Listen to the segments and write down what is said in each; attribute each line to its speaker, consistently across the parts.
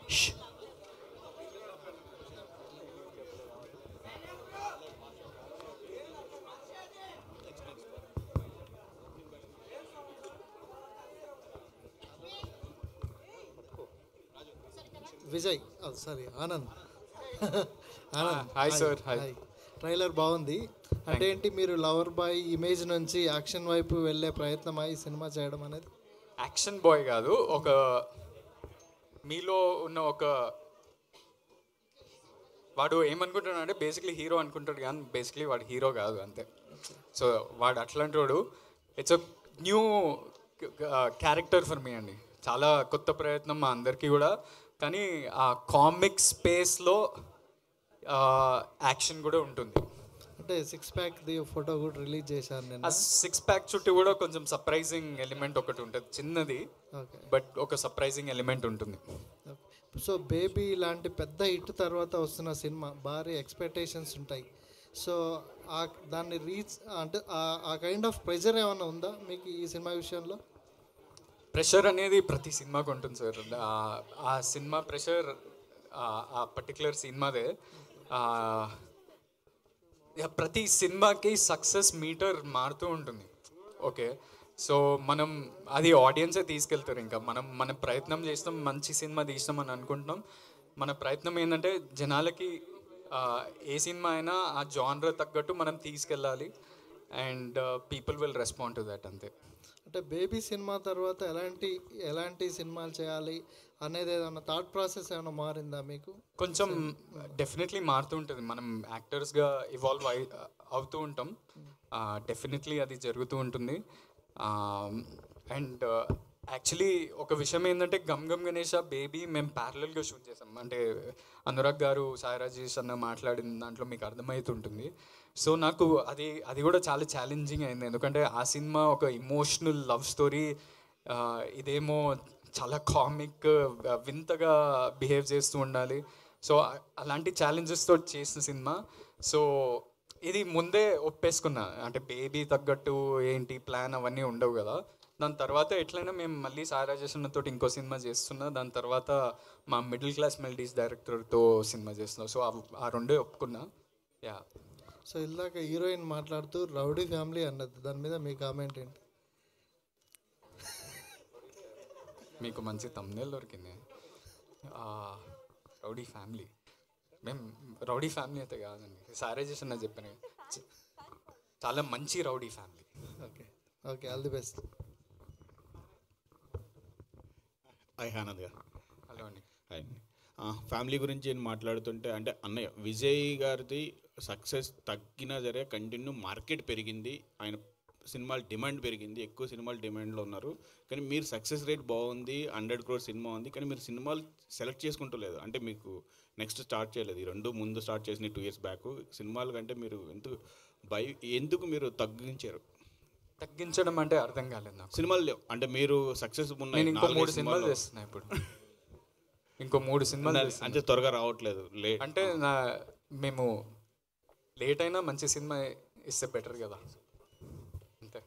Speaker 1: Vijay sorry Anand Anand
Speaker 2: hi sir, hi.
Speaker 1: Trailer బాగుంది అంటే ఏంటి మీరు లవర్ బాయ్ ఇమేజ్ నుంచి యాక్షన్ వైపు వెళ్ళే ప్రయత్నం ఈ సినిమా చేయడం అనేది
Speaker 2: యాక్షన్ బాయ్ కాదు ఒక మీలో ఉన్న ఒక వాడు ఏమనుకుంటాడు అంటే బేసిక్లీ హీరో అనుకుంటాడు కానీ బేసిక్లీ వాడు హీరో కాదు అంతే సో వాడు అట్లాంటి వాడు it's a new character for me అండి చాలా కొత్త ప్రయత్నం మా అందరికీ కూడా కానీ ఆ కామిక్ స్పేస్లో యాక్షన్ కూడా ఉంటుంది
Speaker 1: అంటే సిక్స్ ప్యాక్ ది ఫోటో కూడా రిలీజ్ చేశారు
Speaker 2: ఆ
Speaker 1: నేను
Speaker 2: సిక్స్ ప్యాక్ చుట్టూ కూడా కొంచెం సర్ప్రైజింగ్ ఎలిమెంట్ ఒకటి ఉంటుంది చిన్నది
Speaker 1: ఓకే
Speaker 2: బట్ ఒక సర్ప్రైజింగ్ ఎలిమెంట్ ఉంటుంది
Speaker 1: సో బేబీ ఇలాంటి పెద్ద హిట్ తర్వాత వస్తున్న సినిమా భారీ ఎక్స్పెక్టేషన్స్ ఉంటాయి సో ఆ దాన్ని రీచ్ అంటే ఆ- ఆ కైండ్ ఆఫ్ ప్రెజర్ ఏమైనా ఉందా మీకు ఈ సినిమా విషయంలో
Speaker 2: ప్రెషర్ అనేది ప్రతి సినిమాకి ఉంటుంది సార్ ఆ- ఆ సినిమా ప్రెషర్ ఆ పర్టికులర్ సినిమాదే ఆ, యా, ప్రతి సినిమాకి సక్సెస్ మీటర్ మారుతూ ఉంటుంది ఓకే సో మనం అది ఆడియన్సే తీసుకెళ్తారు ఇంకా మనం మన ప్రయత్నం చేస్తాం మంచి సినిమా తీసినాం అని అనుకుంటున్నాం మన ప్రయత్నం ఏంటంటే జనాలకి ఆ, ఏ సినిమా అయినా ఆ జానర్ తగ్గట్టు మనం తీసుకెళ్ళాలి and people will respond to that అంతే
Speaker 1: అంటే బేబీ సినిమా తర్వాత ఎలాంటి ఎలాంటి సినిమాలు చేయాలి అనేది ఏదైనా థాట్ ప్రాసెస్ ఏమైనా మారిందా మీకు
Speaker 2: కొంచెం డెఫినెట్లీ మారుతూ ఉంటుంది మనం యాక్టర్స్గా ఇవాల్వ్ అయి అవుతూ ఉంటాం డెఫినెట్లీ అది జరుగుతూ ఉంటుంది అండ్ యాక్చువల్లీ ఒక విషయం ఏంటంటే గమ్ గమ్ గణేష బేబీ మేము ప్యారలల్గా షూట్ చేసాం అంటే అనురాగ్ గారు సాయి రాజేష్ అన్న మాట్లాడిన దాంట్లో మీకు అర్థమవుతుంటుంది సో నాకు అది అది కూడా చాలా ఛాలెంజింగ్ అయింది ఎందుకంటే ఆ సినిమా ఒక ఇమోషనల్ లవ్ స్టోరీ ఇదేమో చాలా కామిక్ వింతగా బిహేవ్ చేస్తూ ఉండాలి సో అలాంటి ఛాలెంజెస్తో చేసిన సినిమా సో ఇది ముందే ఒప్పేసుకున్నా అంటే బేబీ తగ్గట్టు ఏంటి ప్లాన్ అవన్నీ ఉండవు కదా దాని తర్వాత ఎట్లయినా మేము మళ్ళీ సారా తోటి ఇంకో సినిమా చేస్తున్నా దాని తర్వాత మా మిడిల్ క్లాస్ మెలడీస్ డైరెక్టర్తో సినిమా చేస్తున్నాం సో ఆ- ఆ రెండే ఒప్పుకున్నా యా
Speaker 1: సో ఇందాక హీరోయిన్ మాట్లాడుతూ రౌడీ ఫ్యామిలీ అన్నది దాని మీద మీ కామెంట్ ఏంటి
Speaker 2: మీకు మంచి తమ్నేల్ దొరికింది ఆ, రౌడీ ఫ్యామిలీ మేము రౌడీ ఫ్యామిలీ అయితే కాదండి సారే చేసిన చెప్పాను చ- చాలా మంచి rowdy family
Speaker 1: okay okay all the best
Speaker 3: hi Anand గారు
Speaker 2: హలో అండి
Speaker 3: హాయ్ అండి. ఆ, ఫ్యామిలీ గురించి నేను మాట్లాడుతుంటే అంటే అన్నయ్య విజయ్ గారిది సక్సెస్ తగ్గినా సరే కంటిన్యూ మార్కెట్ పెరిగింది ఆయన సినిమాల డిమాండ్ పెరిగింది ఎక్కువ సినిమాలు డిమాండ్లో ఉన్నారు కానీ మీరు సక్సెస్ రేట్ బాగుంది హండ్రెడ్ క్రోర్ సినిమా ఉంది కానీ మీరు సినిమాలు సెలెక్ట్ చేసుకుంటలేదు అంటే మీకు నెక్స్ట్ స్టార్ట్ చేయలేదు ఈ రెండు ముందు స్టార్ట్ చేసిన టూ ఇయర్స్ బ్యాక్ సినిమాల కంటే మీరు ఎందుకు బై ఎందుకు మీరు తగ్గించారు
Speaker 2: తగ్గించడం అంటే అర్థం కాలేదు నాకు
Speaker 3: సినిమాలు లేవు అంటే మీరు సక్సెస్ ఉన్న
Speaker 2: నేను ఇంకో
Speaker 3: నాలుగైదు
Speaker 2: మూడు సినిమాలు
Speaker 3: సినిమాల్లో-
Speaker 2: చేస్తున్నా ఇప్పుడు ఇంకో మూడు సినిమాలు చేస్తున్నా.
Speaker 3: అంటే త్వరగా రావట్లేదు లే
Speaker 2: అంటే నా మేము లేట్ అయినా మంచి సినిమా ఇస్తే బెటర్ కదా అంతే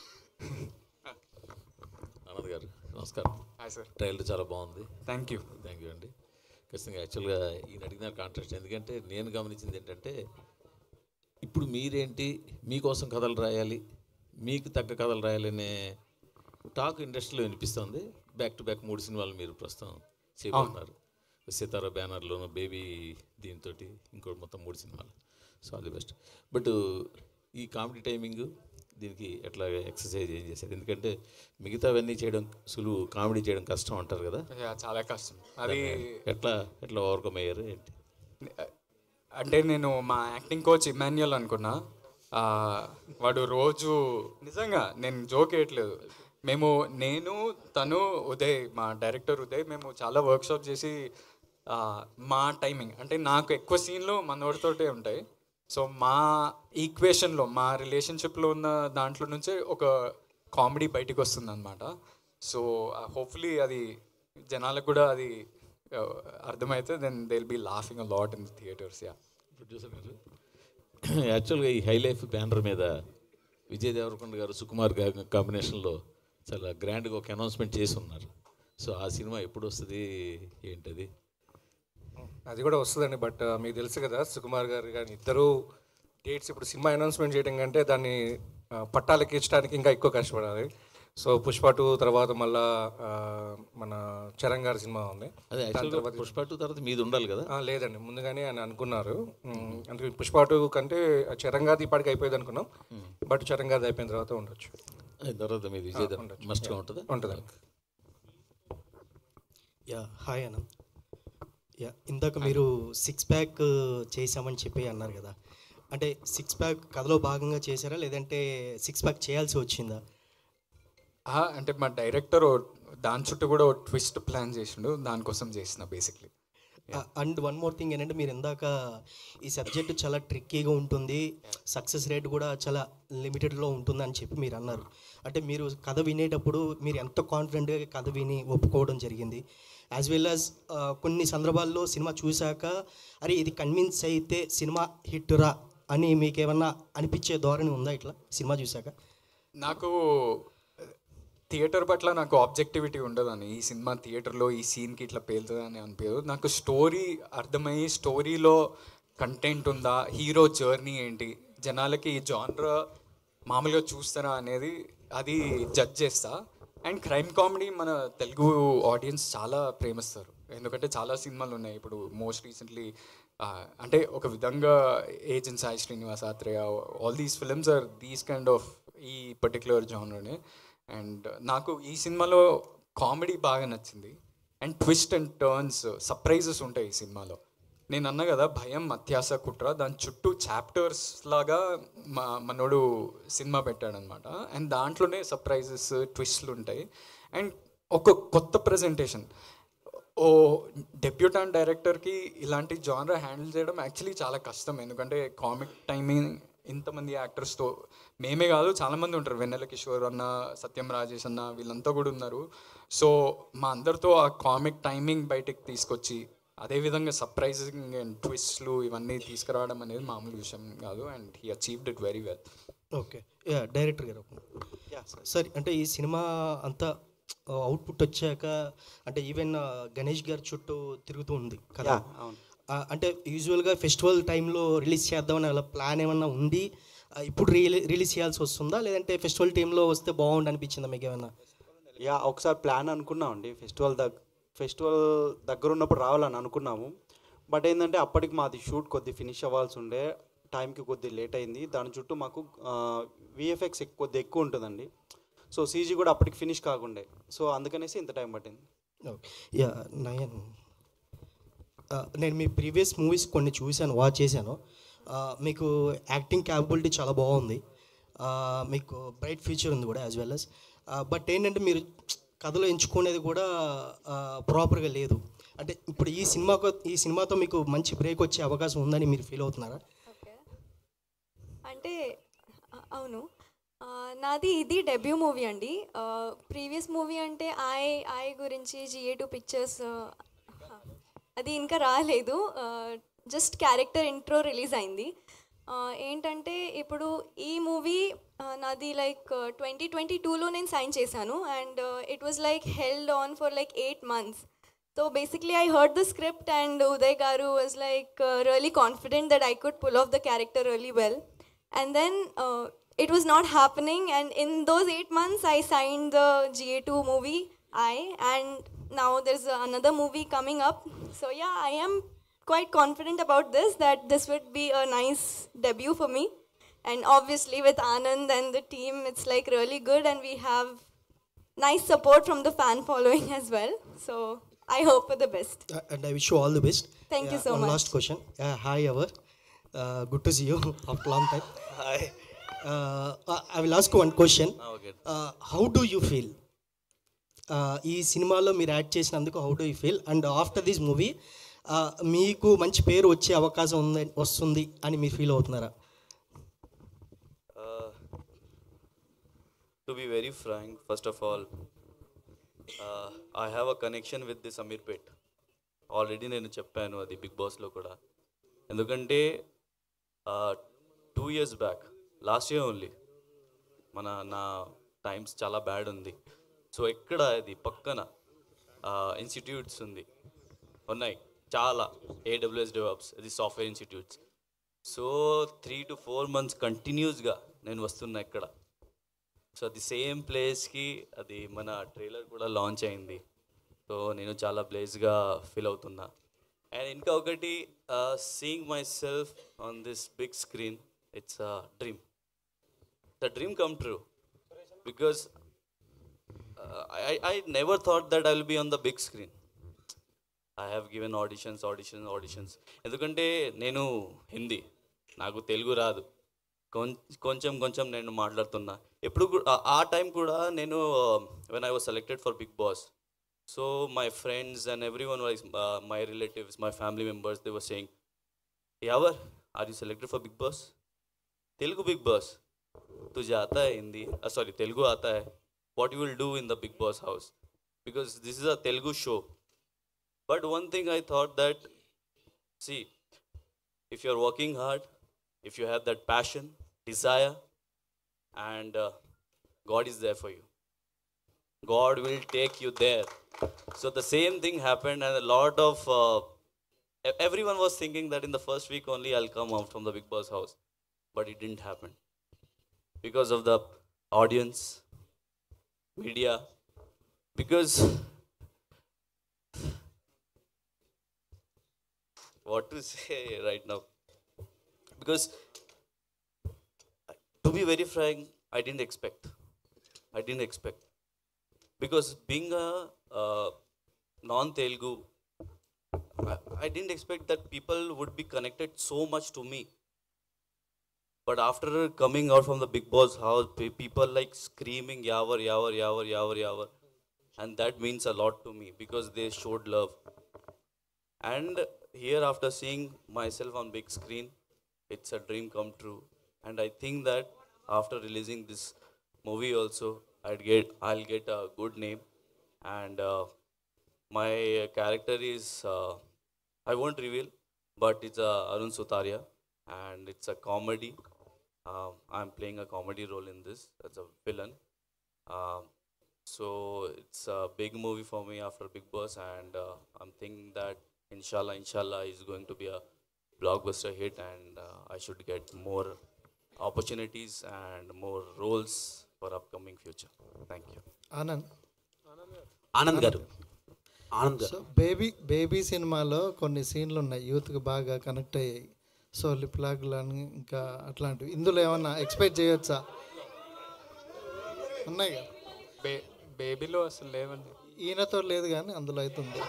Speaker 4: ఆనంద్ గారు నమస్కారం
Speaker 2: హాయ్ సార్
Speaker 4: ట్రైలర్ చాలా బాగుంది
Speaker 2: థ్యాంక్ యూ
Speaker 4: థ్యాంక్ యూ అండి ఖచ్చితంగా యాక్చువల్గా ఈయన అడిగిన కాంట్రాక్ట్ ఎందుకంటే నేను గమనించింది ఏంటంటే ఇప్పుడు మీరేంటి మీకోసం కథలు రాయాలి మీకు తగ్గ కథలు రాయాలనే టాక్ ఇండస్ట్రీలో వినిపిస్తుంది బ్యాక్ టు బ్యాక్ మూడు సినిమాలు మీరు ప్రస్తుతం చేయబోతున్నారు సితారా బ్యానర్లోను బేబీ దీంతో ఇంకోటి మొత్తం మూడు సినిమాలు so all the best but ఈ కామెడీ టైమింగ్ దీనికి ఎట్లా ఎక్సర్సైజ్ ఏం చేశారు ఎందుకంటే మిగతావన్నీ చేయడం సులువు కామెడీ చేయడం కష్టం అంటారు కదా
Speaker 2: యా, చాలా కష్టం అది
Speaker 4: ఎట్లా ఎట్లా ఓవర్కమ్ అయ్యారు ఏంటి
Speaker 2: అంటే నేను మా యాక్టింగ్ కోచ్ ఇమాన్యుయల్ అనుకున్నా ఆ, వాడు రోజు నిజంగా నేను జోక్ వేయట్లేదు మేము నేను తను ఉదయ్ మా డైరెక్టర్ ఉదయ్ మేము చాలా వర్క్షాప్ చేసి ఆ, మా టైమింగ్ అంటే నాకు ఎక్కువ సీన్లు మనోడితోటే ఉంటాయి సో మా ఈక్వేషన్లో మా రిలేషన్షిప్లో ఉన్న దాంట్లో నుంచే ఒక కామెడీ బయటికి వస్తుంది అనమాట సో హోప్ఫుల్లీ అది జనాలకు కూడా అది ఆ, అర్థమైతే then they will be laughing a lot in theatres yeah
Speaker 4: producer గారు యాక్చువల్గా ఈ హై లైఫ్ బ్యానర్ మీద విజయ్ దేవరకొండ గారు సుకుమార్ గారి కాంబినేషన్లో చాలా గ్రాండ్గా ఒక అనౌన్స్మెంట్ చేసి ఉన్నారు సో ఆ సినిమా ఎప్పుడు వస్తుంది ఏంటది
Speaker 5: అది కూడా వస్తుందండి బట్ మీకు తెలుసు కదా సుకుమార్ గారు కానీ ఇద్దరు డేట్స్ ఇప్పుడు సినిమా అనౌన్స్మెంట్ చేయడం కంటే దాన్ని ఆ, పట్టాలెక్కించడానికి ఇంకా ఎక్కువ కష్టపడాలి సో పుష్ప టూ తర్వాత మళ్ళా ఆ, మన చరణ్ గారి సినిమా ఉంది
Speaker 4: అదే యాక్చువల్గా పుష్ప టూ తర్వాత మీది ఉండాలి కదా
Speaker 5: ఆ, లేదండి ముందుగానే ఆయన అనుకున్నారు మ్, అందుకే పుష్ప టూ కంటే చరణ్ గారిది ఇప్పటికి అయిపోయింది అనుకున్నాం బట్ చరణ్ గారిది అయిపోయిన తర్వాత ఉండొచ్చు
Speaker 4: అయిన తర్వాత మీది విజయ్ మస్ట్గా ఉంటుందా
Speaker 5: ఉంటుందండి
Speaker 6: యా హాయ్ అన్న యా ఇందాక మీరు సిక్స్ ప్యాక్ చేశామని చెప్పి అన్నారు కదా అంటే సిక్స్ ప్యాక్ కథలో భాగంగా చేశారా లేదంటే సిక్స్ ప్యాక్ చేయాల్సి వచ్చిందా
Speaker 2: ఆ, అంటే మా డైరెక్టర్ దాని చుట్టూ కూడా ఒక ట్విస్ట్ ప్లాన్ చేసిండు దానికోసం చేసిన basically
Speaker 6: and one more thing ఏంటంటే మీరు ఇందాక ఈ సబ్జెక్ట్ చాలా ట్రిక్కీగా ఉంటుంది సక్సెస్ రేట్ కూడా చాలా లిమిటెడ్లో ఉంటుంది అని చెప్పి మీరు అన్నారు అంటే మీరు కథ వినేటప్పుడు మీరు ఎంత కాన్ఫిడెంట్గా కథ విని ఒప్పుకోవడం జరిగింది యాజ్ వెల్ యాజ్ కొన్ని సందర్భాల్లో సినిమా చూశాక అరే ఇది కన్విన్స్ అయితే సినిమా హిట్ రా అని మీకు ఏమన్నా అనిపించే ధోరణి ఉందా ఇట్లా సినిమా చూశాక
Speaker 2: నాకు థియేటర్ పట్ల నాకు ఆబ్జెక్టివిటీ ఉండదని ఈ సినిమా థియేటర్లో ఈ సీన్కి ఇట్లా పేలుతుంది అని అనిపించదు నాకు స్టోరీ అర్థమయ్యి స్టోరీలో కంటెంట్ ఉందా హీరో జర్నీ ఏంటి జనాలకి ఈ జానర్ మామూలుగా చూస్తారా అనేది అది జడ్జ్ చేస్తా అండ్ క్రైమ్ కామెడీ మన తెలుగు ఆడియన్స్ చాలా ప్రేమిస్తారు ఎందుకంటే చాలా సినిమాలు ఉన్నాయి ఇప్పుడు మోస్ట్ రీసెంట్లీ అంటే ఒక విధంగా agent Sai Srinivas Athreya all these films are these kind of ఈ పర్టికులర్ జానర్ని అండ్ నాకు ఈ సినిమాలో కామెడీ బాగా నచ్చింది and twist and turns surprises ఉంటాయి ఈ సినిమాలో నేను అన్నా కదా భయం అత్యాస కుట్ర దాని చుట్టూ చాప్టర్స్ లాగా మా మనోడు సినిమా పెట్టాడనమాట అండ్ దాంట్లోనే సర్ప్రైజెస్ ట్విస్ట్లు ఉంటాయి అండ్ ఒక కొత్త ప్రజెంటేషన్ ఓ డెబ్యూటాన్ డైరెక్టర్కి ఇలాంటి జానర్ హ్యాండిల్ చేయడం యాక్చువల్లీ చాలా కష్టం ఎందుకంటే కామిక్ టైమింగ్ ఇంతమంది యాక్టర్స్తో మేమే కాదు చాలామంది ఉంటారు వెన్నెల కిషోర్ అన్న సత్యం రాజేష్ అన్న వీళ్ళంతా కూడా ఉన్నారు సో మా అందరితో ఆ కామిక్ టైమింగ్ బయటకు తీసుకొచ్చి అదేవిధంగా సర్ప్రైజింగ్ అండ్ ట్విస్ట్లు ఇవన్నీ తీసుకురావడం అనేది మామూలు విషయం కాదు and he achieved it very well
Speaker 6: okay yeah director గారు సార్ అంటే ఈ సినిమా అంతా అవుట్పుట్ వచ్చాక అంటే ఈవెన్ గణేష్ గారి చుట్టూ తిరుగుతూ ఉంది కదా
Speaker 7: అవును
Speaker 6: ఆ, అంటే యూజువల్గా ఫెస్టివల్ టైంలో రిలీజ్ చేద్దామని అలా ప్లాన్ ఏమన్నా ఉంది ఆ, ఇప్పుడు రిలీ రిలీజ్ చేయాల్సి వస్తుందా లేదంటే ఫెస్టివల్ టైంలో వస్తే బాగుండు అనిపించిందా మీకు ఏమన్నా
Speaker 7: యా ఒకసారి ప్లాన్ అనుకున్నామండి ఫెస్టివల్ దగ్గ ఫెస్టివల్ దగ్గర ఉన్నప్పుడు రావాలని అనుకున్నాము బట్ ఏంటంటే అప్పటికి మాది షూట్ కొద్ది ఫినిష్ అవ్వాల్సి ఉండే టైంకి కొద్ది లేట్ అయింది దాని చుట్టూ మాకు విఎఫ్ఎక్స్ కొద్ది ఎక్కువ ఉంటుందండి సో సీజీ కూడా అప్పటికి ఫినిష్ కాకుండే సో అందుకనేసి ఇంత టైం పట్టింది
Speaker 6: ఓకే యా నయన్ ఆ, నేను మీ ప్రీవియస్ మూవీస్ కొన్ని చూశాను వాచ్ చేశాను ఆ, మీకు యాక్టింగ్ క్యాపబిలిటీ చాలా బాగుంది ఆ, మీకు బ్రైట్ ఫ్యూచర్ ఉంది కూడా యాజ్ వెల్ అస్ బట్ ఏంటంటే మీరు కథలో ఎంచుకునేది కూడా ప్రాపర్గా లేదు అంటే ఇప్పుడు ఈ సినిమాకు ఈ సినిమాతో మీకు మంచి బ్రేక్ వచ్చే అవకాశం ఉందని మీరు ఫీల్ అవుతున్నారా
Speaker 8: ఓకే అంటే అ- అవును ఆ, నాది ఇది డెబ్యూ మూవీ అండి ప్రీవియస్ మూవీ అంటే ఐ ఐ గురించి జిఏ టూ పిక్చర్స్ అది ఇంకా రాలేదు జస్ట్ క్యారెక్టర్ ఇంట్రో రిలీజ్ అయింది ఆ, ఏంటంటే ఇప్పుడు ఈ మూవీ నాది లైక్ ట్వంటీ ట్వంటీ టూలో నేను సైన్ చేశాను and it was like held on for like eight months So basically, I heard the script, and Uday Garu was like uh, really confident that I could pull off the character really well. And then uh, it was not happening, and in those eight months, I signed the GA2 movie, I, and now there's another movie coming up. So yeah, I am quite confident about this that this would be a nice debut for me. And obviously, with Anand and the team, it's like really good, and we have nice support from the fan following as well. So I hope for the best.
Speaker 6: And I wish you all the best
Speaker 8: Thank you so
Speaker 6: one
Speaker 8: much.
Speaker 6: Last question hi our good to see you after long time I will ask one question
Speaker 4: okay.
Speaker 6: How do you feel ఈ సినిమాలో మీరు add చేసినందుకు how do you feel and after this movie మీకు మంచి పేరు వచ్చే అవకాశం ఉంది వస్తుంది అని మీరు ఫీల్ అవుతున్నారా
Speaker 9: Uh, to be very frank, first of all, uh, I have a connection with this Amir Pet. Already నేను చెప్పాను అది బిగ్ బాస్లో కూడా ఎందుకంటే two years back last year only మన నా టైమ్స్ చాలా బ్యాడ్ ఉంది సో ఎక్కడ ఇది పక్కన ఇన్స్టిట్యూట్స్ ఉంది ఉన్నాయి చాలా ఏడబ్ల్యూఎస్ డెవలప్స్ ఇది software institutes so three to four months కంటిన్యూస్గా నేను వస్తున్నా ఇక్కడ సో అది సేమ్ ప్లేస్కి అది మన ట్రైలర్ కూడా లాంచ్ అయింది సో నేను చాలా బ్లేస్గా ఫీల్ అవుతున్నా అండ్ ఇంకా ఒకటి seeing myself on this big screen it's a dream the dream come true because I I never thought that I will be on the big screen I have given auditions auditions auditions ఎందుకంటే నేను హిందీ నాకు తెలుగు రాదు కొం- కొంచెం కొంచెం నేను మాట్లాడుతున్నా ఎప్పుడు కూ- ఆ- ఆ టైం కూడా నేను when I was selected for Bigg Boss so my friends and everyone wise my relatives my family members they were saying ever are you selected for Bigg Boss Telugu Bigg Boss तुझे आता है Hindi sorry Telugu आता है what you will do in the big boss house because this is a telugu show but one thing i thought that see if you're working hard if you have that passion desire and uh, god is there for you god will take you there so the same thing happened and a lot of uh, e- everyone was thinking that in the first week only i'll come out from the big boss house but it didn't happen because of the audience, media, because what to say right now? Because to be very frank, I didn't expect. I didn't expect because being a uh, non-Telugu, I, I didn't expect that people would be connected so much to me. But after coming out from the big boss house, pe- people like screaming yavar, yavar, yavar, yavar, yavar. And that means a lot to me because they showed love. And here, after seeing myself on big screen, it's a dream come true. And I think that after releasing this movie also, I'd get I'll get a good name. And uh, my character is uh, I won't reveal, but it's uh, Arun Sutaria, and it's a comedy. Um, I'm playing a comedy role in this as a villain. Um, so it's a big movie for me after Big Boss, and uh, I'm thinking that inshallah, inshallah, is going to be a blockbuster hit, and uh, I should get more opportunities and more roles for upcoming future. Thank you.
Speaker 1: Anand
Speaker 10: Anand గారు ఆనంద్ గారు
Speaker 1: so baby baby సినిమాలో కొన్ని సీన్లు ఉన్నాయి యూత్కి బాగా connect అయ్యాయి so lip లాగ్లని ఇంకా అట్లాంటివి ఇందులో ఏమన్నా ఎక్స్పెక్ట్ చేయొచ్చా ఉన్నాయి కదా
Speaker 2: బే బేబీలో అసలు లేవండి
Speaker 1: ఈయనతో లేదు కానీ అందులో అవుతుంది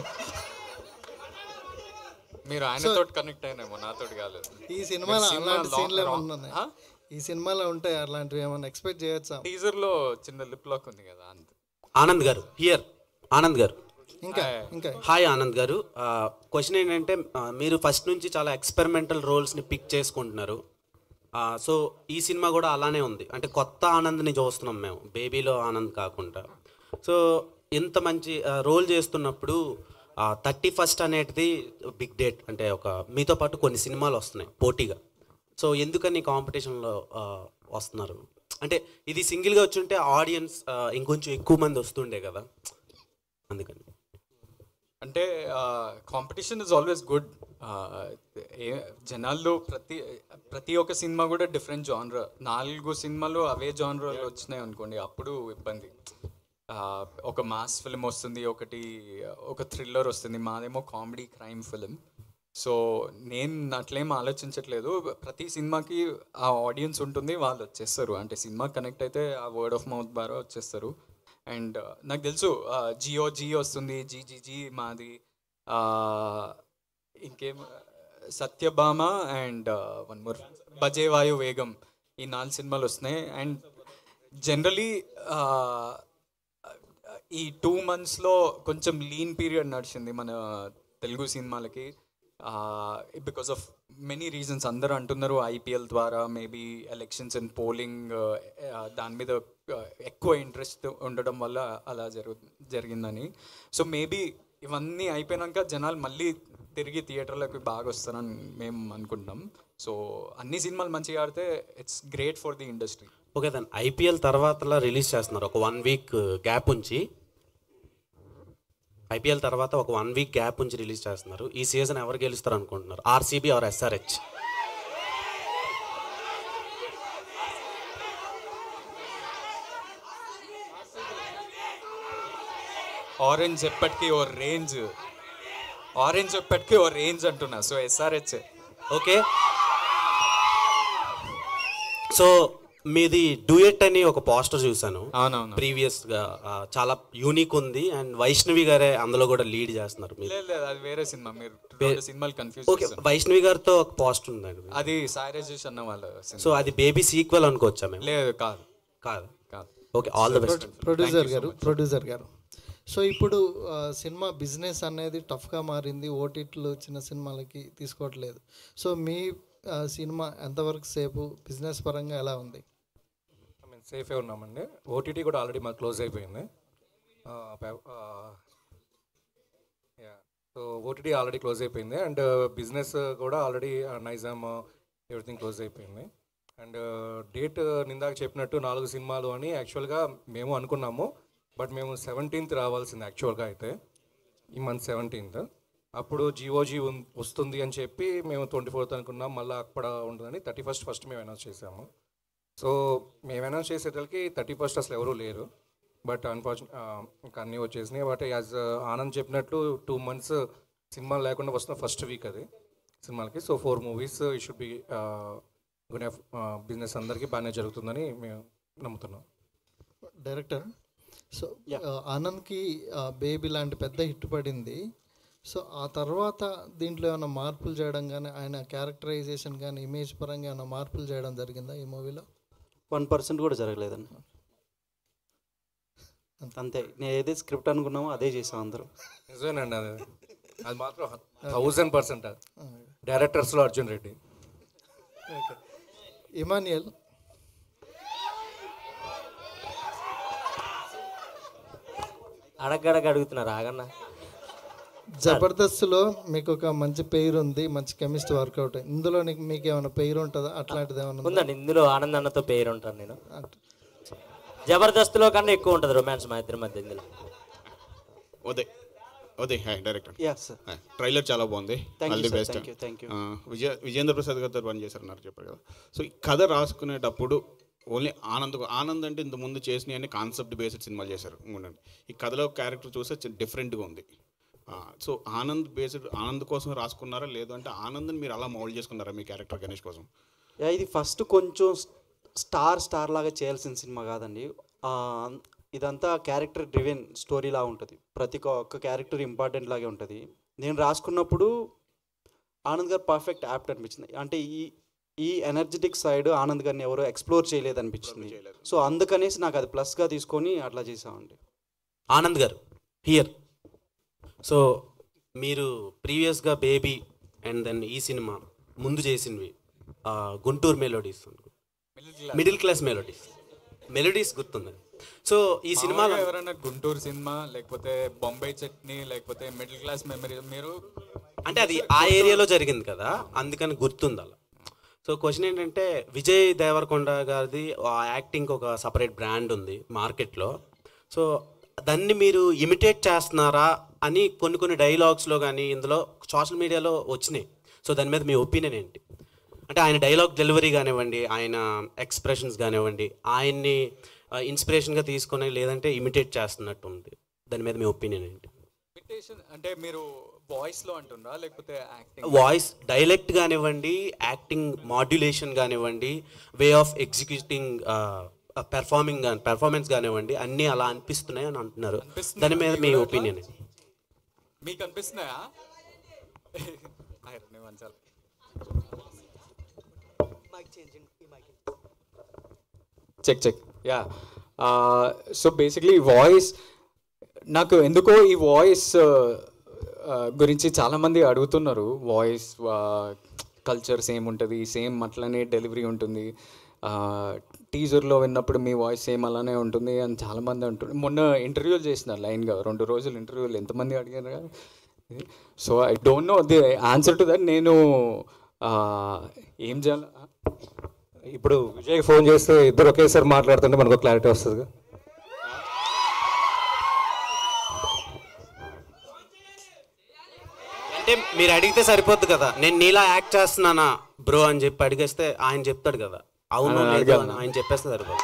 Speaker 2: మీరు ఆయనతో కనెక్ట్ అయినేమో నాతోటి కాలేదు
Speaker 1: ఈ సినిమాలో
Speaker 2: మీరు సినిమా
Speaker 1: అలాంటి
Speaker 2: లా-
Speaker 1: సీన్లు
Speaker 2: రా-
Speaker 1: ఏమన్నా ఉన్నాయి
Speaker 2: ఆ?
Speaker 1: ఈ సినిమాలో ఉంటాయి అలాంటివి ఏమన్నా ఎక్స్పెక్ట్ చేయొచ్చా
Speaker 2: టీజర్లో చిన్న లిప్ లాక్ ఉంది కదా అంతే
Speaker 10: ఆనంద్ గారు హియర్ ఆనంద్ గారు
Speaker 1: ఇంకా ఇంకా
Speaker 10: హాయ్ ఆనంద్ గారు క్వశ్చన్ ఏంటంటే ఆ, మీరు ఫస్ట్ నుంచి చాలా ఎక్స్పెరిమెంటల్ రోల్స్ని పిక్ చేసుకుంటున్నారు సో ఈ సినిమా కూడా అలానే ఉంది అంటే కొత్త ఆనంద్ని చూస్తున్నాం మేము బేబీలో ఆనంద్ కాకుండా సో ఇంత మంచి రోల్ చేస్తున్నప్పుడు థర్టీ ఫస్ట్ అనేది బిగ్ డేట్ అంటే ఒక మీతో పాటు కొన్ని సినిమాలు వస్తున్నాయి పోటీగా సో ఎందుకని కాంపిటీషన్లో వస్తున్నారు అంటే ఇది సింగిల్గా వచ్చుంటే ఆడియన్స్ ఇంకొంచెం ఎక్కువ మంది వస్తుండే కదా అందుకని
Speaker 2: అంటే కాంపిటీషన్ ఇస్ ఆల్వేస్ గుడ్ ఏ జనాల్లో ప్రతి ప్రతి ఒక్క సినిమా కూడా డిఫరెంట్ జానర్ నాలుగు సినిమాలు అవే జానర్లు వచ్చినాయి అనుకోండి అప్పుడు ఇబ్బంది ఆ, ఒక మాస్ ఫిల్మ్ వస్తుంది ఒకటి ఒక థ్రిల్లర్ వస్తుంది మాదేమో కామెడీ క్రైమ్ ఫిలిం సో నేను అట్లేం ఆలోచించట్లేదు ప్రతి సినిమాకి ఆ ఆడియన్స్ ఉంటుంది వాళ్ళు వచ్చేస్తారు అంటే సినిమా కనెక్ట్ అయితే ఆ వర్డ్ ఆఫ్ మౌత్ ద్వారా వచ్చేస్తారు అండ్ నాకు తెలుసు జియో జీ వస్తుంది జీ జీ జీ మాది ఆ, ఇంకేం సత్యభామ అండ్ వన్ మోర్ బజేవాయు వేగం ఈ నాలుగు సినిమాలు వస్తున్నాయి అండ్ జనరలీ ఈ టూ మంత్స్లో కొంచెం లీన్ పీరియడ్ నడిచింది మన తెలుగు సినిమాలకి బికాస్ ఆఫ్ మెనీ రీజన్స్ అందరూ అంటున్నారు ఐపీఎల్ ద్వారా మేబీ ఎలక్షన్స్ అండ్ పోలింగ్ దాని మీద uh, ఎక్కువ ఇంట్రెస్ట్ ఉండడం వల్ల అలా జరుగు జరిగిందని సో మేబీ ఇవన్నీ అయిపోయినాక జనాలు మళ్ళీ తిరిగి థియేటర్లకు బాగా వస్తారని మేము అనుకుంటున్నాం సో అన్ని సినిమాలు మంచిగా ఆడితే it's great for the industry
Speaker 10: okay దాన్ని ఐపీఎల్ తర్వాత రిలీజ్ చేస్తున్నారు ఒక వన్ వీక్ గ్యాప్ ఉంచి ఐపీఎల్ తర్వాత ఒక వన్ వీక్ గ్యాప్ నుంచి రిలీజ్ చేస్తున్నారు ఈ సీజన్ ఎవరు గెలుస్తారు అనుకుంటున్నారు ఆర్సీబీ ఆర్ ఎస్ఆర్హెచ్
Speaker 2: ఆరెంజ్ ఎప్పటికీ ఓ రేంజ్ ఆరెంజ్ ఎప్పటికీ ఓ రేంజ్ అంటున్నా సో ఎస్ఆర్హెచ్
Speaker 10: ఓకే సో మీది డూయెట్ అని ఒక పోస్టర్ చూసాను
Speaker 2: అవునవును.
Speaker 10: ప్రీవియస్ గా ఆ, చాలా యూనిక్ ఉంది అండ్ వైష్ణవి గారే అందులో కూడా లీడ్ చేస్తున్నారు మీరు
Speaker 2: లేదు లేదు అది వేరే సినిమా మీరు రెండు సినిమాలు కన్ఫ్యూజ్
Speaker 10: ఓకే వైష్ణవి గారితో ఒక పోస్టర్ ఉందండి
Speaker 2: అది సాయి రాజేష్ అన్న వాళ్ళ సినిమా
Speaker 10: సో అది బేబీ సీక్వెల్ అనుకోవచ్చా మేము
Speaker 2: లేదు కాదు
Speaker 10: కాదు
Speaker 2: కాదు
Speaker 10: okay all the best
Speaker 1: producer గారు ప్రొడ్యూసర్ గారు సో ఇప్పుడు ఆ, సినిమా బిజినెస్ అనేది టఫ్గా మారింది ఓటీటీలు చిన్న సినిమాలకి తీసుకోవట్లేదు సో మీ ఆ, సినిమా ఎంతవరకు సేపు బిజినెస్ పరంగా ఎలా ఉంది
Speaker 5: ఐ మీన్ సేఫే ఉన్నామండి ఓటీటీ కూడా ఆల్రెడీ మాకు క్లోజ్ అయిపోయింది yeah so OTT already close అయిపోయింది అండ్ బిజినెస్ కూడా ఆల్రెడీ నైజామ్ ఎవ్రీథింగ్ క్లోజ్ అయిపోయింది అండ్ డేట్ నిందాక చెప్పినట్టు నాలుగు సినిమాలు అని యాక్చువల్గా మేము అనుకున్నాము బట్ మేము సెవెంటీన్త్ రావాల్సింది యాక్చువల్గా అయితే ఈ మంత్ సెవెంటీన్త్ అప్పుడు జిఓజీ వస్తుంది అని చెప్పి మేము ట్వంటీ ఫోర్త్ అనుకున్నాం మళ్ళీ అక్కడ ఉంటుందని థర్టీ ఫస్ట్ ఫస్ట్ మేము అనౌన్స్ చేసాము సో మేము అనౌన్స్ చేసేటలకి థర్టీ ఫస్ట్ అసలు ఎవరూ లేరు బట్ అన్ఫార్చునేట్ ఇంకా అన్నీ వచ్చేసినాయి బట్ యాజ్ ఆనంద్ చెప్పినట్లు టూ మంత్స్ సినిమా లేకుండా వస్తున్న ఫస్ట్ వీక్ అది సినిమాలకి సో ఫోర్ మూవీస్ ఈ షుడ్ బి గుడ్ బిజినెస్ అందరికీ బాగానే జరుగుతుందని మేము నమ్ముతున్నాం
Speaker 1: డైరెక్టర్ సో ఆ, ఆనంద్కి ఆ, బేబీ లాంటి పెద్ద హిట్ పడింది సో ఆ తర్వాత దీంట్లో ఏమైనా మార్పులు చేయడం కానీ ఆయన క్యారెక్టరైజేషన్ కానీ ఇమేజ్ పరంగా ఏమైనా మార్పులు చేయడం జరిగిందా ఈ మూవీలో
Speaker 7: వన్ పర్సెంట్ కూడా జరగలేదండి అంతే నేను ఏదైతే స్క్రిప్ట్ అనుకున్నామో అదే చేసాం అందరం
Speaker 5: నిజమేనండి అది అది మాత్రం థౌజండ్ పర్సెంట్ డైరెక్టర్స్లో అర్జున్ రెడ్డి
Speaker 1: ఓకే ఇమానియల్
Speaker 11: అడగడగ అడుగుతున్నారు ఆగన్న
Speaker 1: జబర్దస్త్లో మీకు ఒక మంచి పేరు ఉంది మంచి కెమిస్ట్రీ వర్కౌట్ ఇందులో నీకు మీకు ఏమైనా పేరు ఉంటుందా అట్లాంటిది ఏమైనా ఉందా?
Speaker 11: ఉందండి ఇందులో ఆనంద్ అన్నతో పేరు ఉంటాను నేను జబర్దస్త్లో కన్నా ఎక్కువ ఉంటుంది రొమాన్స్ మా ఇద్దరి మధ్య ఇందులో
Speaker 3: Uday Uday hi director
Speaker 7: yeah sir
Speaker 3: trailer చాలా బాగుంది
Speaker 7: Thank
Speaker 3: all
Speaker 7: you,
Speaker 3: the
Speaker 7: sir.
Speaker 3: Best
Speaker 7: Thank you, thank you.
Speaker 3: Vijaya Vijayendra Prasad గారితో పని చేశారన్నారు చెప్పారు కదా సో ఈ కథ రాసుకునేటప్పుడు ఓన్లీ ఆనంద్ ఆనంద్ అంటే ఇంత ముందు చేసిన అన్ని కాన్సెప్ట్ బేస్డ్ సినిమాలు చేశారు ఉండండి ఈ కథలో క్యారెక్టర్ చూస్తే డిఫరెంట్గా ఉంది సో ఆనంద్ బేస్డ్ ఆనంద్ కోసం రాసుకున్నారా లేదు అంటే ఆనంద్ని మీరు అలా మౌల్డ్ చేసుకున్నారా మీ క్యారెక్టర్ గణేష్ కోసం
Speaker 7: యా ఇది ఫస్ట్ కొంచెం స్టార్ స్టార్ లాగా చేయాల్సిన సినిమా కాదండి ఆ, ఇదంతా క్యారెక్టర్ డ్రివెన్ స్టోరీలా ఉంటుంది ప్రతి ఒక్క క్యారెక్టర్ ఇంపార్టెంట్ లాగే ఉంటుంది నేను రాసుకున్నప్పుడు ఆనంద్ గారు పర్ఫెక్ట్ యాప్ట్ అనిపించింది అంటే ఈ ఈ ఎనర్జెటిక్ సైడ్ ఆనంద్ గారిని ఎవరో ఎక్స్ప్లోర్ చేయలేదు అనిపించింది సో అందుకనేసి నాకు అది ప్లస్గా తీసుకొని అట్లా చేసామండి
Speaker 10: ఆనంద్ గారు హియర్ సో మీరు ప్రీవియస్గా బేబీ అండ్ దెన్ ఈ సినిమా ముందు చేసినవి ఆ, Guntur melodies middle class melodies melodies గుర్తుంది సో ఈ సినిమాలో
Speaker 2: మామూలుగా ఎవరైనా గుంటూరు సినిమా లేకపోతే బొంబాయి చట్నీ లేకపోతే మిడిల్ క్లాస్ మెమరీ మీరు
Speaker 10: అంటే అది ఆ ఏరియాలో జరిగింది కదా అందుకని గుర్తుంది అలా సో క్వశ్చన్ ఏంటంటే విజయ్ దేవరకొండ గారిది ఆ యాక్టింగ్ ఒక సపరేట్ బ్రాండ్ ఉంది మార్కెట్లో సో దాన్ని మీరు ఇమిటేట్ చేస్తున్నారా అని కొన్ని కొన్ని డైలాగ్స్లో కానీ ఇందులో సోషల్ మీడియాలో వచ్చినాయి సో దాని మీద మీ ఒపీనియన్ ఏంటి అంటే ఆయన డైలాగ్ డెలివరీ కానివ్వండి ఆయన ఎక్స్ప్రెషన్స్ కానివ్వండి ఆయన్ని ఇన్స్పిరేషన్గా తీసుకొని లేదంటే ఇమిటేట్ చేస్తున్నట్టు ఉంది దాని మీద మీ ఒపీనియన్ ఏంటి
Speaker 2: ఇమిటేషన్ అంటే మీరు వాయిస్ లో అంటుండ్రా లేకపోతే యాక్టింగ్
Speaker 10: వాయిస్ డైలెక్ట్ కానివ్వండి యాక్టింగ్ మాడ్యులేషన్ కానివ్వండి way of executing performing performance కానివ్వండి అన్నీ అలా అనిపిస్తున్నాయి అని అంటున్నారు
Speaker 2: అనిపిస్తున్నాయా?
Speaker 10: దాని మీద మీ
Speaker 2: మీకు కూడా
Speaker 10: ఒపీనియన్
Speaker 2: మీకు అనిపిస్తున్నాయా ఆయ్, నేను మంచాలి. Check check yeah so basically voice నాకు ఎందుకో ఈ వాయిస్ గురించి చాలామంది అడుగుతున్నారు వాయిస్ కల్చర్ సేమ్ ఉంటుంది సేమ్ అట్లనే డెలివరీ ఉంటుంది టీజర్లో విన్నప్పుడు మీ వాయిస్ సేమ్ అలానే ఉంటుంది అని చాలామంది అంటున్నారు మొన్న ఇంటర్వ్యూలు చేసిన లైన్గా రెండు రోజులు ఇంటర్వ్యూలు ఎంతమంది అడిగారు కదా so I don't know the answer to that నేను ఆ, ఏం చేయాలి
Speaker 5: ఇప్పుడు విజయ్ ఫోన్ చేస్తే ఇద్దరు ఒకేసారి మాట్లాడుతుంటే మనకు క్లారిటీ వస్తుంది
Speaker 10: అంటే మీరు అడిగితే సరిపోద్ది కదా నేను నీలా యాక్ట్ చేస్తున్నానా బ్రో అని చెప్పి అడిగేస్తే ఆయన చెప్తాడు కదా అవును
Speaker 2: ఆయన
Speaker 10: లేదు
Speaker 2: అడగాలి.
Speaker 10: అని ఆయన చెప్పేస్తే సరిపోద్ది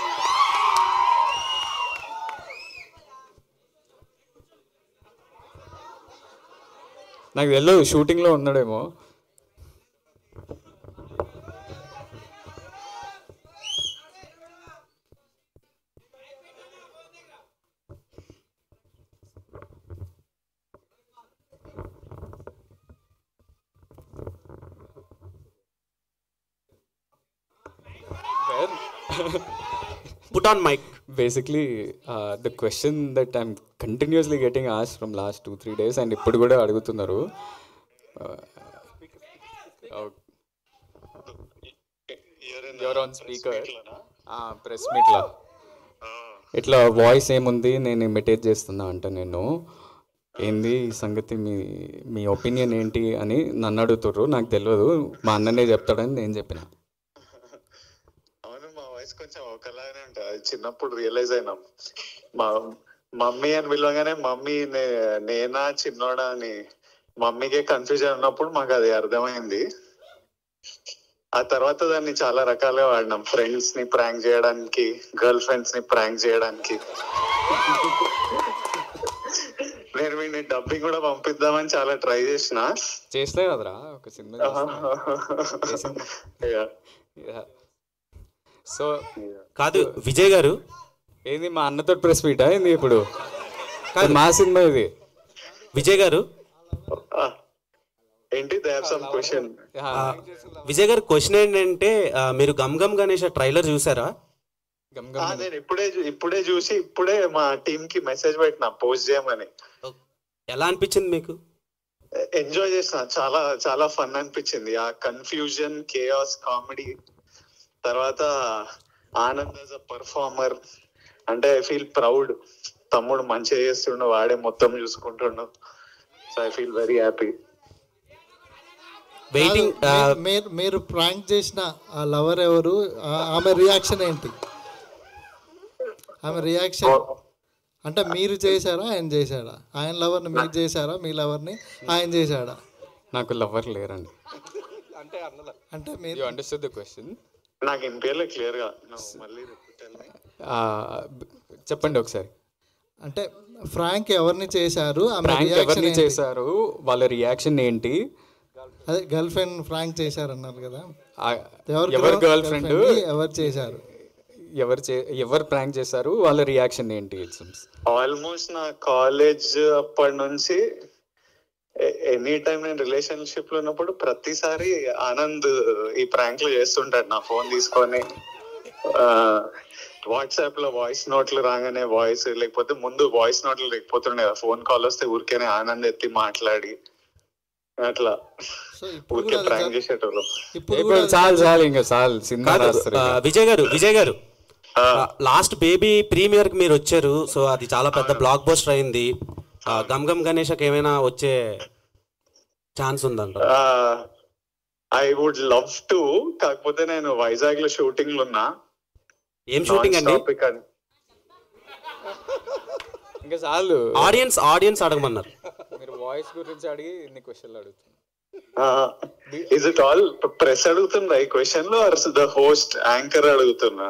Speaker 2: నాకు తెలియదు షూటింగ్లో ఉన్నాడేమో
Speaker 10: put on mic
Speaker 2: basically the question that I'm continuously getting ఆస్ from last two three days and ఇప్పుడు కూడా అడుగుతున్నారు యువర్ ఆన్ స్పీకర్ ప్రెస్ మీట్లో ఇట్లా వాయిస్ ఏముంది నేను ఇమిటేట్ చేస్తున్నా అంట నేను ఏంది ఈ సంగతి మీ మీ ఒపీనియన్ ఏంటి అని నన్ను అడుగుతుర్రు నాకు తెలియదు మా అన్ననే చెప్తాడని నేను చెప్పిన
Speaker 12: అవును మా వాయిస్ కొంచెం ఒకలాగానే ఉంటుంది అది చిన్నప్పుడు రియలైజ్ అయినాం మా మమ్మీ అని పిలవగానే మమ్మీ నే- నేనా చిన్నోడా అని మమ్మీకే కన్ఫ్యూజన్ ఉన్నప్పుడు మాకు అది అర్థమైంది ఆ తర్వాత దాన్ని చాలా రకాలుగా వాడినాం ఫ్రెండ్స్ ని ప్రాంక్ చేయడానికి గర్ల్ ఫ్రెండ్స్ ని ప్రాంక్ చేయడానికి నేను వీడిని డబ్బింగ్ కూడా పంపిద్దామని చాలా ట్రై చేసిన
Speaker 2: చేస్తే కదరా ఒక సినిమా సో
Speaker 10: కాదు విజయ్ గారు
Speaker 2: ఏంది మా అన్నతో ప్రెస్ మీటా ఏంది ఇప్పుడు మా సినిమా ఇది
Speaker 10: విజయ్ గారు
Speaker 12: ఏంటి దే హావ్ సమ్ క్వశ్చన్
Speaker 10: ఆ, విజయ్ గారు క్వశ్చన్ ఏంటంటే ఆ, మీరు గమ్ గమ్ గణేష్ ట్రైలర్ చూసారా
Speaker 12: నేను ఇప్పుడే చూ- ఇప్పుడే చూసి ఇప్పుడే మా టీమ్ కి మెసేజ్ పెట్టిన పోస్ట్ చేయమని
Speaker 10: ఎలా అనిపించింది మీకు
Speaker 12: ఎంజాయ్ చేసిన చాలా చాలా ఫన్ అనిపించింది ఆ కన్ఫ్యూజన్ కేఆస్ కామెడీ తర్వాత ఆనంద్ యాజ్ అ పర్ఫార్మర్ అంటే ఐ ఫీల్ ప్రౌడ్ తమ్ముడు మంచిగా చేస్తుండు వాడే మొత్తం చూసుకుంటుండు so I feel very happy
Speaker 10: waiting
Speaker 1: కాదు, మీ- మీరు మీరు ప్రాంక్ చేసిన ఆ లవర్ ఎవరు ఆ- ఆమె రియాక్షన్ ఏంటి ఆమె రియాక్షన్ అంటే మీరు చేశారా ఆయన చేశాడా ఆయన లవర్ని మీరు చేశారా మీ లవర్ని ఆయన చేశాడా
Speaker 2: నాకు లవర్ లేరండి
Speaker 1: అంటే మీరు
Speaker 2: యూ అండర్స్టాండ్ ద క్వశ్చన్
Speaker 12: నాకు వినిపించలే క్లియర్ గా నువ్వు మళ్ళీ tell me.
Speaker 2: చెప్పండి ఒకసారి
Speaker 1: అంటే ఫ్రాంక్ ఎవరిని చేశారు ఆమె
Speaker 2: ప్రాంక్
Speaker 1: రియాక్షన్
Speaker 2: ఎవరిని
Speaker 1: ఏంటి?
Speaker 2: చేశారు వాళ్ళ రియాక్షన్ ఏంటి
Speaker 1: అదే గర్ల్ ఫ్రెండ్ ఫ్రాంక్ చేశారన్నారు కదా
Speaker 2: ఆ,
Speaker 1: ఎవరు
Speaker 2: ఎవరు
Speaker 1: girl-
Speaker 2: గర్ల్ ఫ్రెండ్
Speaker 1: girlfriend ని ఎవరు చేశారు
Speaker 2: ఎవరు చే ఎవరు ప్రాంక్ చేశారు వాళ్ళ రియాక్షన్ ఏంటి ఇట్స్
Speaker 12: ఆల్మోస్ట్ నా కాలేజ్ అప్పటి నుంచి ఎనీ టైం నేను రిలేషన్షిప్ లో ఉన్నప్పుడు ప్రతిసారి ఆనంద్ ఈ ప్రాంక్లు చేస్తుంటాడు నా ఫోన్ తీసుకొని వాట్సాప్ లో వాయిస్ నోట్లు రాగానే వాయిస్ లేకపోతే ముందు వాయిస్ నోట్లు లేకపోతుండే కదా ఫోన్ కాల్ వస్తే ఊరికేనే ఆనంద్ ఎత్తి మాట్లాడి అట్లా ఊరికే ప్రాంక్ చేసేటోళ్ళు
Speaker 2: ఇప్పుడు చాలు చాలు ఇంకా చాలు సినిమా
Speaker 10: కాదు
Speaker 2: రాస్తారు
Speaker 10: ఆ,
Speaker 2: ఇంకా.
Speaker 10: విజయ్ గారు విజయ్ గారు లాస్ట్ బేబీ ప్రీమియర్ కి మీరు వచ్చారు సో అది చాలా పెద్ద బ్లాక్ బస్టర్ అయింది ఆ, గమ్ గమ్ గణేషకి ఏమైనా వచ్చే ఛాన్స్ ఉందంట
Speaker 12: ఐ వుడ్ లవ్ టు కాకపోతే నేను వైజాగ్ లో షూటింగ్ ఉన్నా
Speaker 10: ఏం షూటింగ్ అండి
Speaker 12: Non-stop ఇక్కడ.
Speaker 2: ఇంకా చాలు
Speaker 10: ఆడియన్స్ ఆడియన్స్ అడగమన్నారు
Speaker 2: మీరు వాయిస్ గురించి అడిగి ఇన్ని క్వశ్చన్లు అడుగుతున్నారు
Speaker 12: ఇస్ ఇట్ ఆల్ ప్రెస్ అడుగుతుందా ఈ క్వశ్చన్ లో ఆర్ ద హోస్ట్ యాంకర్ అడుగుతున్నా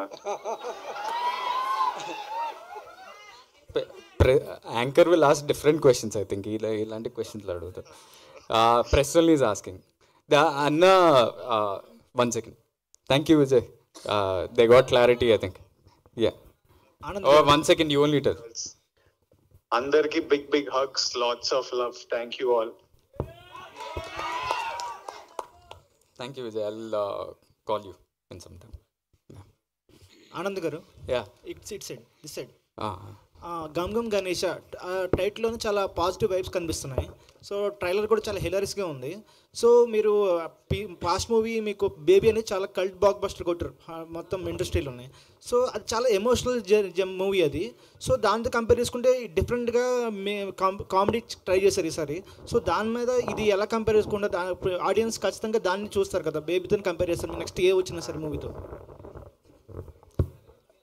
Speaker 2: anchor will ask different questions I think ఇలా ఇలాంటి క్వశ్చన్స్ అడుగుతారు press well is asking the అన్న one second thank you Vijay they got clarity I think yeah one second you only tell
Speaker 12: అందరికి big big hugs lots of love thank you all
Speaker 2: thank you Vijay I'll call you in some time
Speaker 13: Anand గారు
Speaker 2: yeah
Speaker 13: it's it side this side Gam Gam Ganesha టైటిల్లోనే చాలా positive vibes కనిపిస్తున్నాయి so trailer కూడా చాలా హిలరీస్గా ఉంది so మీరు past movie మీకు బేబీ అనేది చాలా కల్ట్ బ్లాక్ బస్టర్ కొట్టారు ఆ, మొత్తం ఇండస్ట్రీలోనే సో అది చాలా ఎమోషనల్ మూవీ అది సో దాంతో కంపేర్ చేసుకుంటే డిఫరెంట్గా మే కామెడీ ట్రై చేశారు ఈసారి సో దాని మీద ఇది ఎలా కంపేర్ చేసుకుంటే దా ఆడియన్స్ ఖచ్చితంగా దాన్ని చూస్తారు కదా బేబీతో కంపేర్ చేస్తారు నెక్స్ట్ ఏ వచ్చినా సరే మూవీతో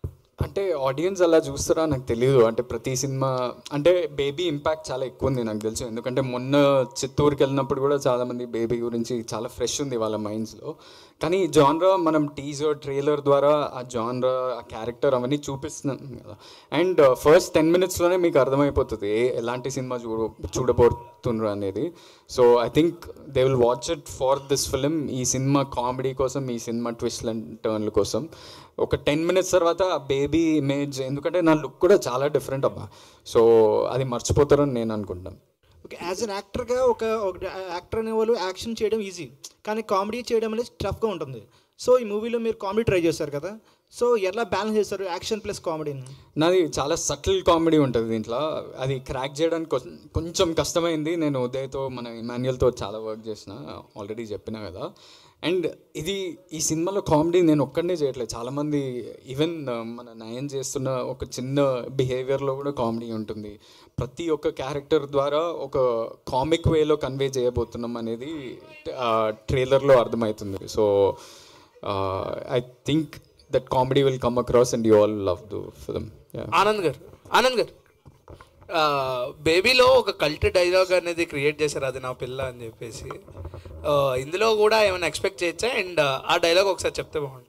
Speaker 2: అంటే ఆడియన్స్ అలా చూస్తారా నాకు తెలియదు అంటే ప్రతి సినిమా అంటే బేబీ ఇంపాక్ట్ చాలా ఎక్కువ ఉంది నాకు తెలుసు ఎందుకంటే మొన్న చిత్తూరుకి వెళ్ళినప్పుడు కూడా చాలామంది బేబీ గురించి చాలా ఫ్రెష్ ఉంది వాళ్ళ మైండ్స్లో కానీ జాన్రా మనం టీజర్ ట్రైలర్ ద్వారా ఆ జాన్రా ఆ క్యారెక్టర్ అవన్నీ చూపిస్తున్నాం కదా అండ్ ఫస్ట్ టెన్ మినిట్స్లోనే మీకు అర్థమైపోతుంది ఏ ఎలాంటి సినిమా చూడ చూడబోతున్నారు అనేది so I think they will watch it for this film ఈ సినిమా కామెడీ కోసం ఈ సినిమా ట్విస్ట్ అండ్ టర్న్ల కోసం ఒక టెన్ మినిట్స్ తర్వాత ఆ బేబీ ఇమేజ్ ఎందుకంటే నా లుక్ కూడా చాలా డిఫరెంట్ అబ్బా సో అది మర్చిపోతారని నేను అనుకుంటాను
Speaker 13: ఓకే యాజ్ అన్ యాక్టర్గా ఒక ఒక యాక్టర్ అనే వాళ్ళు యాక్షన్ చేయడం ఈజీ కానీ కామెడీ చేయడం అనేది టఫ్గా ఉంటుంది సో ఈ మూవీలో మీరు కామెడీ ట్రై చేశారు కదా సో ఎలా బ్యాలెన్స్ చేస్తారు యాక్షన్ ప్లస్ కామెడీని
Speaker 2: నాది చాలా సటిల్ కామెడీ ఉంటుంది దీంట్లో అది క్రాక్ చేయడానికి కొం- కొంచెం కష్టమైంది నేను ఉదయ్తో మన ఇమాన్యుయల్తో చాలా వర్క్ చేసిన ఆల్రెడీ చెప్పిన కదా అండ్ ఇది ఈ సినిమాలో కామెడీ నేను ఒక్కడనే చేయట్లేదు చాలామంది ఈవెన్ మన నయన్ చేస్తున్న ఒక చిన్న బిహేవియర్లో కూడా కామెడీ ఉంటుంది ప్రతి ఒక్క క్యారెక్టర్ ద్వారా ఒక కామిక్ వేలో కన్వే చేయబోతున్నాం అనేది ట్రైలర్లో అర్థమవుతుంది so I think that comedy will come across and you all love the film
Speaker 14: Anand గారు ఆనంద్ గారు ఆ, బేబీలో ఒక కల్ట్ డైలాగ్ అనేది క్రియేట్ చేశారు అది నా పిల్ల అని చెప్పేసి ఆ, ఇందులో కూడా ఏమైనా ఎక్స్పెక్ట్ చేయొచ్చా అండ్ ఆ డైలాగ్ ఒకసారి చెప్తే బాగుంటుంది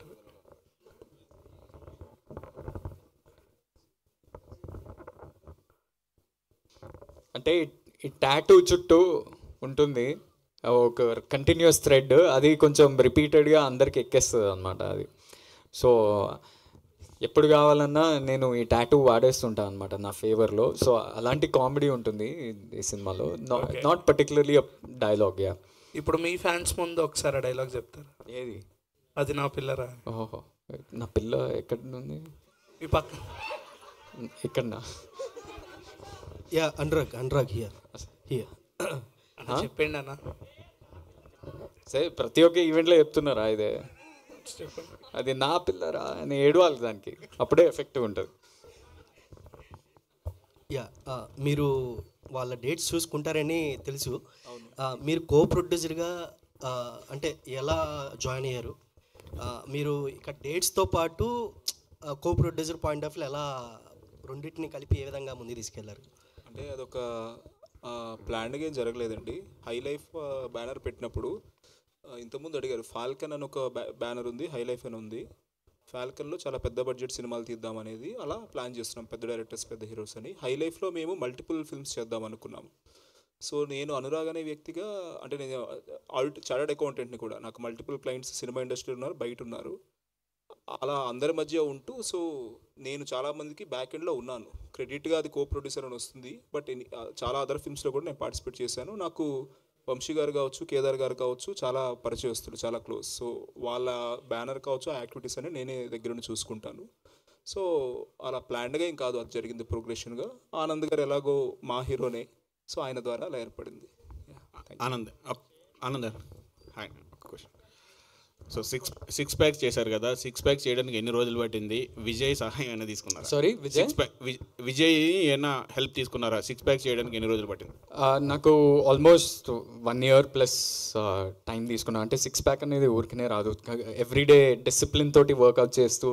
Speaker 2: అంటే ఈ టాటూ చుట్టూ ఉంటుంది ఒక కంటిన్యూస్ థ్రెడ్ అది కొంచెం రిపీటెడ్గా అందరికి ఎక్కేస్తుంది అనమాట అది సో ఎప్పుడు కావాలన్నా నేను ఈ టాటూ వాడేస్తుంటాను అనమాట నా ఫేవర్లో సో అలాంటి కామెడీ ఉంటుంది ఈ సినిమాలో
Speaker 14: Okay.
Speaker 2: Not particularly dialogue yeah
Speaker 14: ఇప్పుడు మీ ఫ్యాన్స్ ముందు ఒకసారి ఆ డైలాగ్ చెప్తారు
Speaker 2: ఏది
Speaker 14: అది నా పిల్లరా
Speaker 2: ఓహో నా పిల్ల ఎక్కడ ఉంది
Speaker 14: మీ పక్క
Speaker 2: ఎక్కడనా
Speaker 6: yeah Anurag Anurag here here
Speaker 14: అన్న చెప్పండి అన్న
Speaker 2: సరే ప్రతి ఒక్క ఈవెంట్లో చెప్తున్నారా ఇదే
Speaker 14: చెప్పండి
Speaker 2: అది నా పిల్లరా అని ఏడవాలి దానికి అప్పుడే ఎఫెక్టివ్ ఉంటుంది
Speaker 6: యా ఆ, మీరు వాళ్ళ డేట్స్ చూసుకుంటారని తెలుసు ఆ, మీరు కో ప్రొడ్యూసర్గా అంటే ఎలా జాయిన్ అయ్యారు ఆ, మీరు ఇక డేట్స్తో పాటు కో ప్రొడ్యూసర్ పాయింట్ ఆఫ్ ఎలా రెండింటిని కలిపి ఏ విధంగా ముందుకు తీసుకెళ్లారు
Speaker 3: అంటే అదొక ప్లాన్గా ఏం జరగలేదండి హై లైఫ్ బ్యానర్ పెట్టినప్పుడు ఆ, ఇంతకుముందు అడిగారు ఫాల్కన్ అని ఒక బ్యానర్ ఉంది హై లైఫ్ అని ఉంది ఫాల్కన్లో చాలా పెద్ద బడ్జెట్ సినిమాలు తీద్దాం అనేది అలా ప్లాన్ చేస్తున్నాం పెద్ద డైరెక్టర్స్ పెద్ద హీరోస్ అని హై లైఫ్లో మేము మల్టిపుల్ ఫిల్మ్స్ చేద్దాం అనుకున్నాం సో నేను అనురాగ్ అనే వ్యక్తిగా అంటే నేను ఆల్ట్ చార్టెడ్ అకౌంటెంట్ని కూడా నాకు మల్టిపుల్ క్లయింట్స్ సినిమా ఇండస్ట్రీ ఉన్నారు బయట ఉన్నారు అలా అందరి మధ్య ఉంటూ సో నేను చాలా మందికి బ్యాక్ ఎండ్లో ఉన్నాను క్రెడిట్గా అది కో ప్రొడ్యూసర్ అని వస్తుంది బట్ ఎన్ని- ఆ, చాలా అదర్ ఫిల్మ్స్లో కూడా నేను పార్టిసిపేట్ చేశాను నాకు వంశీ గారు కావచ్చు కేదార్ గారు కావచ్చు చాలా పరిచయస్తులు చాలా క్లోజ్ సో వాళ్ళ బ్యానర్ కావచ్చు ఆ యాక్టివిటీస్ అని నేనే దగ్గర నుండి చూసుకుంటాను సో అలా ప్లాన్డ్గా ఏం కాదు అది జరిగింది ప్రోగ్రెషన్గా ఆనంద్ గారు ఎలాగో మా హీరోనే సో ఆయన ద్వారా అలా ఏర్పడింది
Speaker 15: ఆనంద్ అప్- ఆనంద్ హాయ్ ఒక question so six six packs చేశారు కదా సిక్స్ ప్యాక్స్ చేయడానికి ఎన్ని రోజులు పట్టింది విజయ్ సహాయం అయినా తీసుకున్నారా
Speaker 2: Sorry, Vijay?
Speaker 15: Six pack Vijay ఏమైనా హెల్ప్ తీసుకున్నారా సిక్స్ ప్యాక్స్ చేయడానికి ఎన్ని రోజులు పట్టింది
Speaker 2: ఆ, నాకు almost one year plus time తీసుకున్నా అంటే సిక్స్ ప్యాక్ అనేది ఊరికనే రాదు ఎవ్రీడే డిసిప్లిన్ తోటి వర్కౌట్ చేస్తూ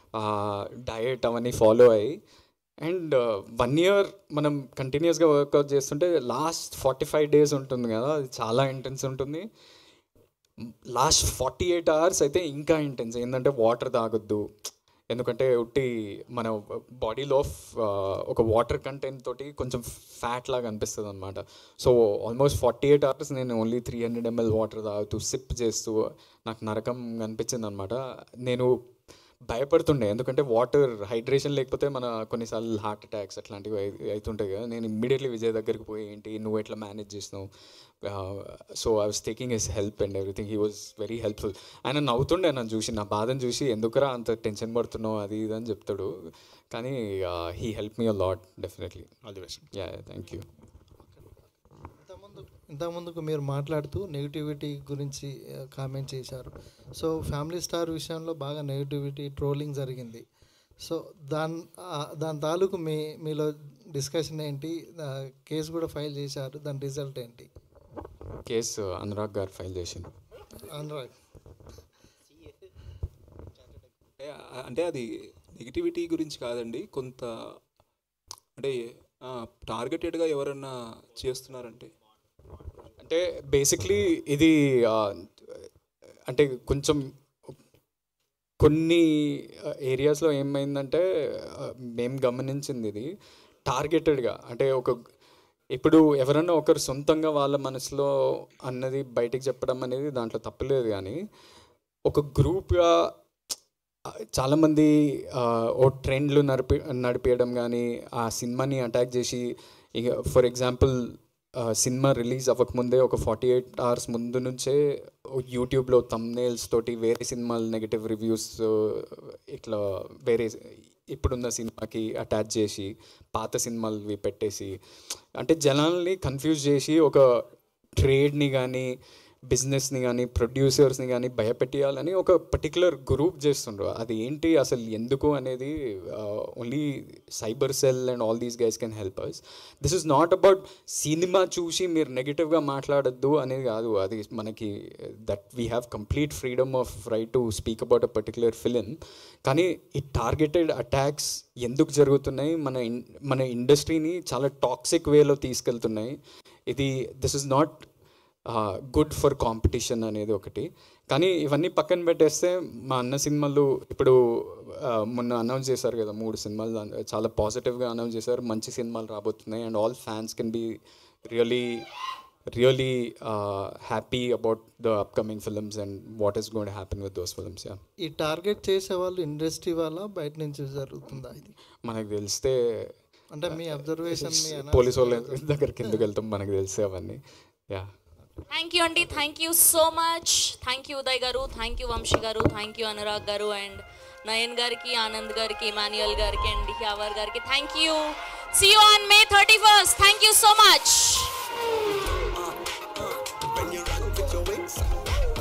Speaker 2: డయట్ అవన్నీ ఫాలో అయ్యి అండ్ వన్ ఇయర్ మనం కంటిన్యూస్గా వర్కౌట్ చేస్తుంటే లాస్ట్ ఫార్టీ ఫైవ్ డేస్ ఉంటుంది కదా అది చాలా ఇంటెన్స్ ఉంటుంది లాస్ట్ ఫార్టీ ఎయిట్ అవర్స్ అయితే ఇంకా ఇంటెన్స్ ఏంటంటే వాటర్ తాగొద్దు ఎందుకంటే ఉట్టి మన బాడీలో ఒక వాటర్ కంటెంట్ తోటి కొంచెం ఫ్యాట్ లాగా అనిపిస్తుంది అనమాట so almost forty eight hours నేను only three hundred ml water తాగుతూ సిప్ చేస్తూ నాకు నరకం అనిపించింది అనమాట నేను భయపడుతుండే ఎందుకంటే వాటర్ హైడ్రేషన్ లేకపోతే మన కొన్నిసార్లు హార్ట్ అటాక్స్ అట్లాంటివి అయి- అవుతుంటాయి కదా నేను ఇమ్మీడియట్లీ విజయ్ దగ్గరికి పోయి ఏంటి నువ్వు ఎట్లా మేనేజ్ చేసినావు so I was taking his help and everything he was very helpful ఆయన నవ్వుతుండే నన్ను చూసి నా బాధను చూసి ఎందుకురా అంత టెన్షన్ పడుతున్నావు అది ఇది అని చెప్తాడు కానీ he help me a lot definitely
Speaker 15: all the best
Speaker 2: yeah thank you
Speaker 1: ఇంతకుముందుకు మీరు మాట్లాడుతూ నెగిటివిటీ గురించి కామెంట్ చేశారు సో ఫ్యామిలీ స్టార్ విషయంలో బాగా నెగిటివిటీ ట్రోలింగ్ జరిగింది సో దాని ఆ, దాని తాలూకు మీ మీలో డిస్కషన్ ఏంటి ఆ, కేసు కూడా ఫైల్ చేశారు దాని రిజల్ట్ ఏంటి
Speaker 2: కేసు అనురాగ్ గారు ఫైల్ చేసింది
Speaker 1: అనురాగ్
Speaker 3: అంటే అంటే అది
Speaker 16: నెగిటివిటీ గురించి కాదండి కొంత అంటే టార్గెటెడ్గా ఎవరన్నా చేస్తున్నారంటే
Speaker 2: అంటే బేసిక్లీ ఇది ఆ, అంటే కొంచెం కొన్ని ఏరియాస్లో ఏమైందంటే ఆ, మేము గమనించింది ఇది టార్గెటెడ్గా అంటే ఒక ఇప్పుడు ఎవరన్నా ఒకరు సొంతంగా వాళ్ళ మనసులో అన్నది బయటికి చెప్పడం అనేది దాంట్లో తప్పలేదు కానీ ఒక గ్రూప్గా చాలామంది ఆ, ఓ ట్రెండ్లు నడిపి నడిపేయడం కానీ ఆ సినిమాని అటాక్ చేసి ఇక ఫర్ ఎగ్జాంపుల్ సినిమా రిలీజ్ అవ్వకముందే ఒక ఫార్టీ ఎయిట్ అవర్స్ ముందు నుంచే యూట్యూబ్లో తమ్నేల్స్ తోటి వేరే సినిమాలు నెగటివ్ రివ్యూస్ ఇట్లా వేరే ఇప్పుడున్న సినిమాకి అటాచ్ చేసి పాత సినిమాలు పెట్టేసి అంటే జనాల్ని కన్ఫ్యూజ్ చేసి ఒక ట్రేడ్ని కానీ బిజినెస్ని కానీ ప్రొడ్యూసర్స్ని కానీ భయపెట్టియాలని ఒక పర్టికులర్ గ్రూప్ చేస్తుండ్రు అది ఏంటి అసలు ఎందుకు అనేది only cyber cell and all these guys can help us this is not about సినిమా చూసి మీరు నెగిటివ్గా మాట్లాడద్దు అనేది కాదు అది మనకి that we have complete freedom of right to speak about a particular film కానీ ఈ టార్గెటెడ్ అటాక్స్ ఎందుకు జరుగుతున్నాయి మన ఇన్ మన ఇండస్ట్రీని చాలా టాక్సిక్ వేలో తీసుకెళ్తున్నాయి ఇది this is not good for competition అనేది ఒకటి కానీ ఇవన్నీ పక్కన పెట్టేస్తే మా అన్న సినిమాలు ఇప్పుడు ఆ, మొన్న అనౌన్స్ చేశారు కదా మూడు సినిమాలు దాని- చాలా పాజిటివ్గా అనౌన్స్ చేశారు మంచి సినిమాలు రాబోతున్నాయి and all fans can be really really happy about the upcoming films and what is gonna happen with those films yeah
Speaker 1: ఈ టార్గెట్ చేసే వాళ్ళు ఇండస్ట్రీ వాళ్ళ బయట నుంచి జరుగుతుందా ఇది
Speaker 2: మనకు తెలిస్తే
Speaker 1: అంటే మీ observation, మీ
Speaker 2: పోలీస్ వాళ్ళ
Speaker 1: analysis
Speaker 2: దగ్గరికి ఎందుకు వెళ్తాం మనకు తెలిస్తే అవన్నీ యా
Speaker 17: థ్యాంక్ యూ అండి thank you so much thank you Uday గారు థ్యాంక్ యూ వంశీ గారు థ్యాంక్ యూ అనురాగ్ గారు అండ్ నయన్ గారికి ఆనంద్ గారికి ఇమాన్యుయల్ గారికి అండ్ యావర్ గారికి thank you see you on May thirty first thank you so much
Speaker 18: When you rock with your wings,